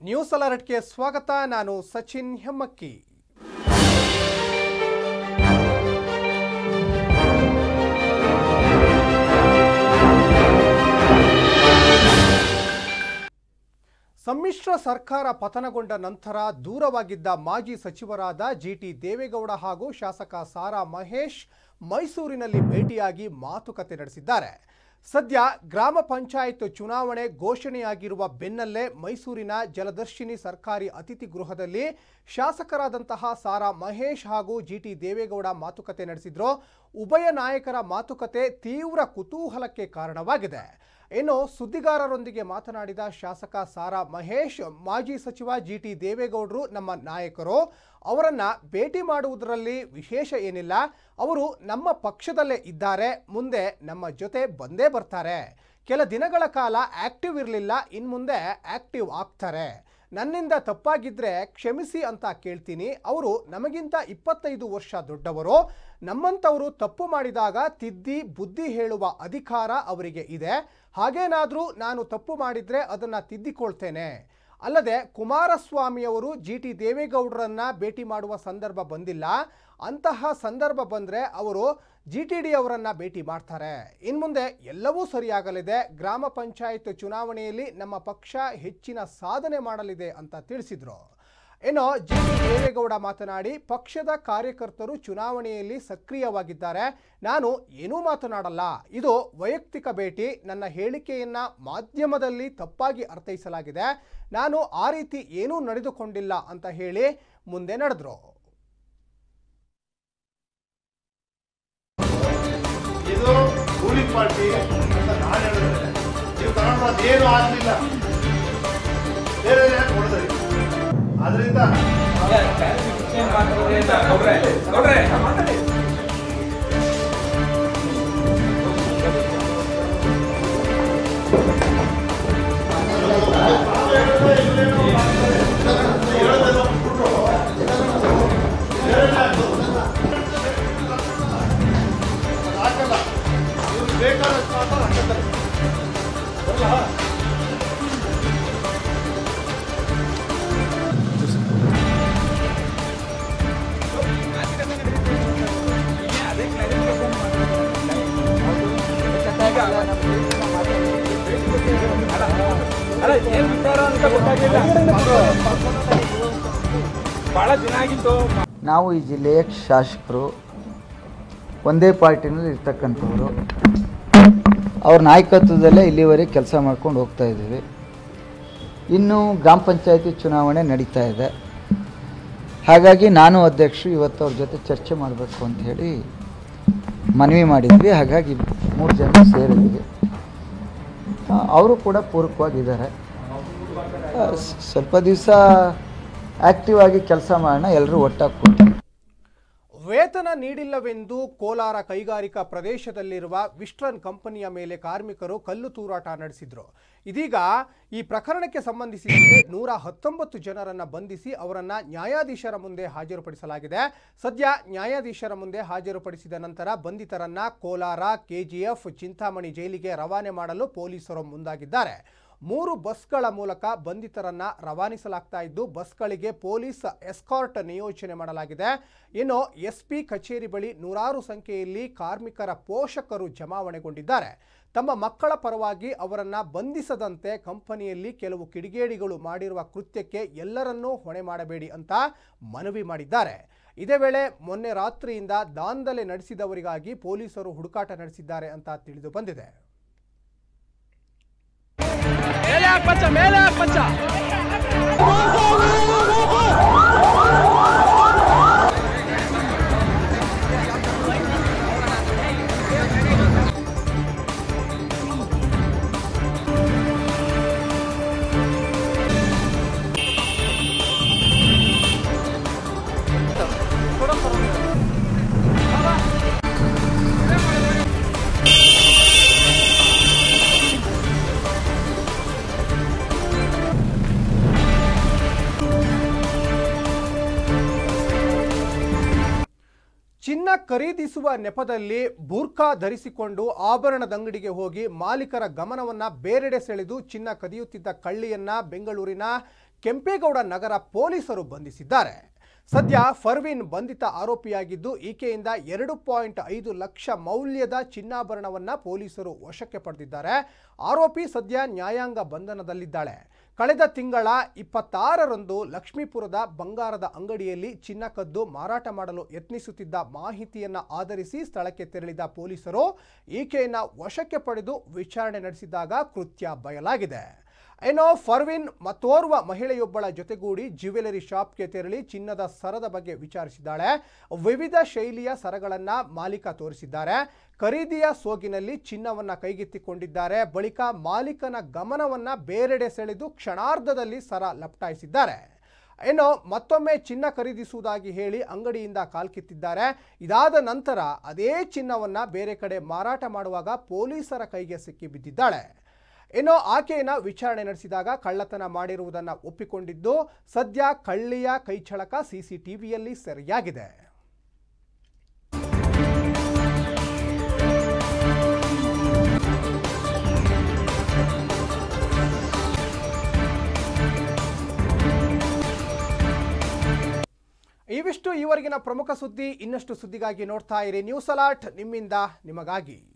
news ಅಲರ್ಟ್ಗೆ ಸ್ವಾಗತ ನಾನು ಸಚಿನ್ ಹೆಮ್ಮಕ್ಕಿ ಸಮ್ಮಿಶ್ರ ಸರ್ಕಾರ ಪತನಗೊಂಡ ನಂತರ ದೂರವಾಗಿದ್ದ ಮಾಜಿ ಸಚಿವರಾದ ಜಿಟಿ ದೇವೇಗೌಡ ಹಾಗೂ ಶಾಸಕ ಸಾರಾ ಮಹೇಶ್ ಮೈಸೂರಿನಲ್ಲಿ ಭೇಟಿಯಾಗಿ ಮಾತುಕತೆ ನಡೆಸಿದ್ದಾರೆ ಸದ್ಯ ಗ್ರಾಮ ಪಂಚಾಯತ್ ಚುನಾವಣೆ ಘೋಷಣೆಯಾಗಿರುವ ಬೆನ್ನಲ್ಲೇ ಮೈಸೂರಿನ ಜಲದರ್ಶಿನಿ ಸರ್ಕಾರಿ ಅತಿಥಿ ಗೃಹದಲ್ಲಿ ಶಾಸಕರಾದಂತಹ ಸಾರಾ ಮಹೇಶ್ ಹಾಗೂ ಜಿಟಿ ದೇವೇಗೌಡ ಮಾತುಕತೆ ನಡೆಸಿದ್ರು ಉಭಯ ನಾಯಕರ ಮಾತುಕತೆ ತೀವ್ರ ಕುತೂಹಲಕ್ಕೆ ಕಾರಣವಾಗಿದೆ ಇನ್ನು ಸುದ್ದಿಗಾರರೊಂದಿಗೆ ಮಾತನಾಡಿದ ಶಾಸಕ ಸಾರಾ ಮಹೇಶ್ ಮಾಜಿ ಸಚಿವ ಜಿಟಿ ದೇವೇಗೌಡರು ನಮ್ಮ ನಾಯಕರು ಅವರನ್ನ ಭೇಟಿ ಮಾಡುವುದರಲ್ಲಿ ವಿಶೇಷ ಏನಿಲ್ಲ ಅವರು ನಮ್ಮ ಪಕ್ಷದಲ್ಲೇ ಇದ್ದಾರೆ ಮುಂದೆ ನಮ್ಮ ಜೊತೆ ಬಂದೇ ಬರ್ತಾರೆ ಕೆಲ ದಿನಗಳ ಕಾಲ ಆಕ್ಟಿವ್ ಇರಲಿಲ್ಲ ಇನ್ನು ಮುಂದೆ ಆಕ್ಟಿವ್ ಆಗ್ತಾರೆ ನನ್ನಿಂದ ತಪ್ಪಾಗಿದ್ರೆ ಕ್ಷಮಿಸಿ ಅಂತ ಕೇಳ್ತೀನಿ ಅವರು ನಮಗಿಂತ ಇಪ್ಪತ್ತೈದು ವರ್ಷ ದೊಡ್ಡವರು ನಮ್ಮಂಥವರು ತಪ್ಪು ಮಾಡಿದಾಗ ತಿದ್ದಿ ಬುದ್ಧಿ ಹೇಳುವ ಅಧಿಕಾರ ಅವರಿಗೆ ಇದೆ ಹಾಗೇನಾದರೂ ನಾನು ತಪ್ಪು ಮಾಡಿದರೆ ಅದನ್ನು ತಿದ್ದಿಕೊಳ್ತೇನೆ ಅಲ್ಲದೆ ಕುಮಾರಸ್ವಾಮಿಯವರು ಜಿ ಟಿ ದೇವೇಗೌಡರನ್ನ ಭೇಟಿ ಮಾಡುವ ಸಂದರ್ಭ ಬಂದಿಲ್ಲ ಅಂತಹ ಸಂದರ್ಭ ಬಂದರೆ ಅವರು ಜಿ ಟಿ ಡಿ ಅವರನ್ನ ಭೇಟಿ ಮಾಡ್ತಾರೆ ಇನ್ನು ಮುಂದೆ ಎಲ್ಲವೂ ಸರಿಯಾಗಲಿದೆ ಗ್ರಾಮ ಪಂಚಾಯತ್ ಚುನಾವಣೆಯಲ್ಲಿ ನಮ್ಮ ಪಕ್ಷ ಹೆಚ್ಚಿನ ಸಾಧನೆ ಮಾಡಲಿದೆ ಅಂತ ತಿಳಿಸಿದರು ಇನ್ನು ಜಿ ಟಿ ದೇವೇಗೌಡ ಮಾತನಾಡಿ ಪಕ್ಷದ ಕಾರ್ಯಕರ್ತರು ಚುನಾವಣೆಯಲ್ಲಿ ಸಕ್ರಿಯವಾಗಿದ್ದಾರೆ ನಾನು ಏನೂ ಮಾತನಾಡಲ್ಲ ಇದು ವೈಯಕ್ತಿಕ ಭೇಟಿ ನನ್ನ ಹೇಳಿಕೆಯನ್ನ ಮಾಧ್ಯಮದಲ್ಲಿ ತಪ್ಪಾಗಿ ಅರ್ಥೈಸಲಾಗಿದೆ ನಾನು ಆ ರೀತಿ ಏನೂ ನಡೆದುಕೊಂಡಿಲ್ಲ ಅಂತ ಹೇಳಿ ಮುಂದೆ ನಡೆದ್ರು ಇದು ರೂಲಿಂಗ್ ಪಾರ್ಟಿ ಅಂತ ನಾನು ಹೇಳಿದ್ರೆ ನೀವು ತಗೊಂಡು ಏನು ಆಗಲಿಲ್ಲ ಬೇರೆ ಯಾಕೆ ಹೊಡೆದ್ರಿ ಅದರಿಂದ ಹಾಕಲ್ಲ ಇವ್ರಿಗೆ ಬೇಕಾದಷ್ಟು ಮಾತ್ರ ಹಾಕತ್ತಾರೆ ಬರಲ್ಲ ಅಲ್ಲ ಏನ್ ವಿಚಾರ ಅಂತ ಗೊತ್ತಾಗಿಲ್ಲ ಬಹಳ ದಿನ ಆಗಿತ್ತು ನಾವು ಈ ಜಿಲ್ಲೆಯ ಶಾಸಕರು ಒಂದೇ ಪಾರ್ಟಿನಲ್ಲಿ ಇರ್ತಕ್ಕಂಥವ್ರು ಅವ್ರ ನಾಯಕತ್ವದಲ್ಲೇ ಇಲ್ಲಿವರೆಗೆ ಕೆಲಸ ಮಾಡ್ಕೊಂಡು ಹೋಗ್ತಾ ಇದ್ದೀವಿ ಇನ್ನು ಗ್ರಾಮ ಪಂಚಾಯತಿ ಚುನಾವಣೆ ನಡೀತಾ ಇದೆ ಹಾಗಾಗಿ ನಾನು ಅಧ್ಯಕ್ಷರು ಇವತ್ತು ಅವ್ರ ಜೊತೆ ಚರ್ಚೆ ಮಾಡಬೇಕು ಅಂತ ಹೇಳಿ ಮನವಿ ಮಾಡಿದ್ವಿ ಹಾಗಾಗಿ ಮೂರು ಜನ ಸೇರಿದ್ವಿ ಆ, ಅವರು ಕೂಡ ಪೂರಕವಾಗಿದ್ದಾರೆ ಆ, ಸ್- ಸ್ವಲ್ಪ ದಿವಸ ಆ್ಯಕ್ಟಿವ್ ಆಗಿ ಕೆಲಸ ಮಾಡೋಣ ಎಲ್ಲರೂ ಒಟ್ಟಾಗಿ ಕೂತು ವೇತನ ನೀಡಿಲ್ಲವೆಂದು ಕೋಲಾರ ಕೈಗಾರಿಕಾ ಪ್ರದೇಶದಲ್ಲಿರುವ ವಿಸ್ಟ್ರನ್ ಕಂಪನಿಯ ಮೇಲೆ ಕಾರ್ಮಿಕರು ಕಲ್ಲು ತೂರಾಟ ನಡೆಸಿದ್ರು ಇದೀಗ ಈ ಪ್ರಕರಣಕ್ಕೆ ಸಂಬಂಧಿಸಿದಂತೆ ನೂರ ಹತ್ತೊಂಬತ್ತು ಜನರನ್ನ ಬಂಧಿಸಿ ಅವರನ್ನ ನ್ಯಾಯಾಧೀಶರ ಮುಂದೆ ಹಾಜರುಪಡಿಸಲಾಗಿದೆ ಸದ್ಯ ನ್ಯಾಯಾಧೀಶರ ಮುಂದೆ ಹಾಜರುಪಡಿಸಿದ ನಂತರ ಬಂಧಿತರನ್ನ ಕೋಲಾರ ಕೆಜಿಎಫ್ ಚಿಂತಾಮಣಿ ಜೈಲಿಗೆ ರವಾನೆ ಮಾಡಲು ಪೊಲೀಸರು ಮುಂದಾಗಿದ್ದಾರೆ ಮೂರು ಬಸ್ಗಳ ಮೂಲಕ ಬಂಧಿತರನ್ನ ರವಾನಿಸಲಾಗ್ತಾ ಇದ್ದು ಬಸ್ಗಳಿಗೆ ಪೊಲೀಸ್ ಎಸ್ಕಾರ್ಟ್ ನಿಯೋಜನೆ ಮಾಡಲಾಗಿದೆ ಇನ್ನು ಎಸ್ಪಿ ಕಚೇರಿ ಬಳಿ ನೂರಾರು ಸಂಖ್ಯೆಯಲ್ಲಿ ಕಾರ್ಮಿಕರ ಪೋಷಕರು ಜಮಾವಣೆಗೊಂಡಿದ್ದಾರೆ ತಮ್ಮ ಮಕ್ಕಳ ಪರವಾಗಿ ಅವರನ್ನ ಬಂಧಿಸದಂತೆ ಕಂಪನಿಯಲ್ಲಿ ಕೆಲವು ಕಿಡಿಗೇಡಿಗಳು ಮಾಡಿರುವ ಕೃತ್ಯಕ್ಕೆ ಎಲ್ಲರನ್ನೂ ಹೊಣೆ ಮಾಡಬೇಡಿ ಅಂತ ಮನವಿ ಮಾಡಿದ್ದಾರೆ ಇದೇ ವೇಳೆ ಮೊನ್ನೆ ರಾತ್ರಿಯಿಂದ ದಾಂಧಲೆ ನಡೆಸಿದವರಿಗಾಗಿ ಪೊಲೀಸರು ಹುಡುಕಾಟ ನಡೆಸಿದ್ದಾರೆ ಅಂತ ತಿಳಿದು ಬಂದಿದೆ ಮೇಲೆ ಹಾಕ್ ಪಂಚ ಮೇಲೆ ಹಾಕ್ ಪಂಚ ಚಿನ್ನ ಖರೀದಿಸುವ ನೆಪದಲ್ಲಿ ಬೂರ್ಖಾ ಧರಿಸಿಕೊಂಡು ಆಭರಣದಂಗಡಿಗೆ ಹೋಗಿ ಮಾಲೀಕರ ಗಮನವನ್ನ ಬೇರೆಡೆ ಸೆಳೆದು ಚಿನ್ನ ಕದಿಯುತ್ತಿದ್ದ ಕಳ್ಳಿಯನ್ನ ಬೆಂಗಳೂರಿನ ಕೆಂಪೇಗೌಡ ನಗರ ಪೊಲೀಸರು ಬಂಧಿಸಿದ್ದಾರೆ ಸದ್ಯ ಫರ್ವಿನ್ ಬಂಧಿತ ಆರೋಪಿಯಾಗಿದ್ದು ಈಕೆಯಿಂದ ಎರಡು ಪಾಯಿಂಟ್ ಐದು ಲಕ್ಷ ಮೌಲ್ಯದ ಚಿನ್ನಾಭರಣವನ್ನ ಪೊಲೀಸರು ವಶಕ್ಕೆ ಪಡೆದಿದ್ದಾರೆ ಆರೋಪಿ ಸದ್ಯ ನ್ಯಾಯಾಂಗ ಬಂಧನದಲ್ಲಿದ್ದಾಳೆ ಕಳೆದ ತಿಂಗಳ ಇಪ್ಪತ್ತಾರರಂದು ಲಕ್ಷ್ಮೀಪುರದ ಬಂಗಾರದ ಅಂಗಡಿಯಲ್ಲಿ ಚಿನ್ನ ಕದ್ದು ಮಾರಾಟ ಮಾಡಲು ಯತ್ನಿಸುತ್ತಿದ್ದ ಮಾಹಿತಿಯನ್ನ ಆಧರಿಸಿ ಸ್ಥಳಕ್ಕೆ ತೆರಳಿದ ಪೊಲೀಸರು ಈಕೆಯನ್ನ ವಶಕ್ಕೆ ಪಡೆದು ವಿಚಾರಣೆ ನಡೆಸಿದಾಗ ಕೃತ್ಯ ಬಯಲಾಗಿದೆ ಏನೋ ಫರ್ವಿನ್ ಮತ್ತೋರ್ವ ಮಹಿಳೆಯೊಬ್ಬಳ ಜೊತೆಗೂಡಿ ಜ್ಯುವೆಲರಿ ಶಾಪ್ಗೆ ತೆರಳಿ ಚಿನ್ನದ ಸರದ ಬಗ್ಗೆ ವಿಚಾರಿಸಿದ್ದಾಳೆ ವಿವಿಧ ಶೈಲಿಯ ಸರಗಳನ್ನ ಮಾಲೀಕ ತೋರಿಸಿದ್ದಾರೆ ಖರೀದಿಯ ಸೋಗಿನಲ್ಲಿ ಚಿನ್ನವನ್ನ ಕೈಗೆತ್ತಿಕೊಂಡಿದ್ದಾರೆ ಬಳಿಕ ಮಾಲೀಕನ ಗಮನವನ್ನ ಬೇರೆಡೆ ಸೆಳೆದು ಕ್ಷಣಾರ್ಧದಲ್ಲಿ ಸರ ಲಪಟಾಯಿಸಿದ್ದಾರೆ ಏನೋ ಮತ್ತೊಮ್ಮೆ ಚಿನ್ನ ಖರೀದಿಸುವುದಾಗಿ ಹೇಳಿ ಅಂಗಡಿಯಿಂದ ಕಾಲ್ಕಿತ್ತಿದ್ದಾರೆ ಇದಾದ ನಂತರ ಅದೇ ಚಿನ್ನವನ್ನ ಬೇರೆ ಕಡೆ ಮಾರಾಟ ಮಾಡುವಾಗ ಪೊಲೀಸರ ಕೈಗೆ ಸಿಕ್ಕಿ ಬಿದ್ದಿದ್ದಾಳೆ ಇನ್ನು ಆಕೆಯನ್ನ ವಿಚಾರಣೆ ನಡೆಸಿದಾಗ ಕಳ್ಳತನ ಮಾಡಿರುವುದನ್ನು ಒಪ್ಪಿಕೊಂಡಿದ್ದು ಸದ್ಯ ಕಳ್ಳಿಯ ಕೈಚಳಕ ಸಿಸಿಟಿವಿಯಲ್ಲಿ ಸೆರೆಯಾಗಿದೆ ಇವಿಷ್ಟು ಈವರೆಗಿನ ಪ್ರಮುಖ ಸುದ್ದಿ ಇನ್ನಷ್ಟು ಸುದ್ದಿಗಾಗಿ ನೋಡ್ತಾ ಇರಿ ನ್ಯೂಸ್ ಅಲಾಟ್ ನಿಮ್ಮಿಂದ ನಿಮಗಾಗಿ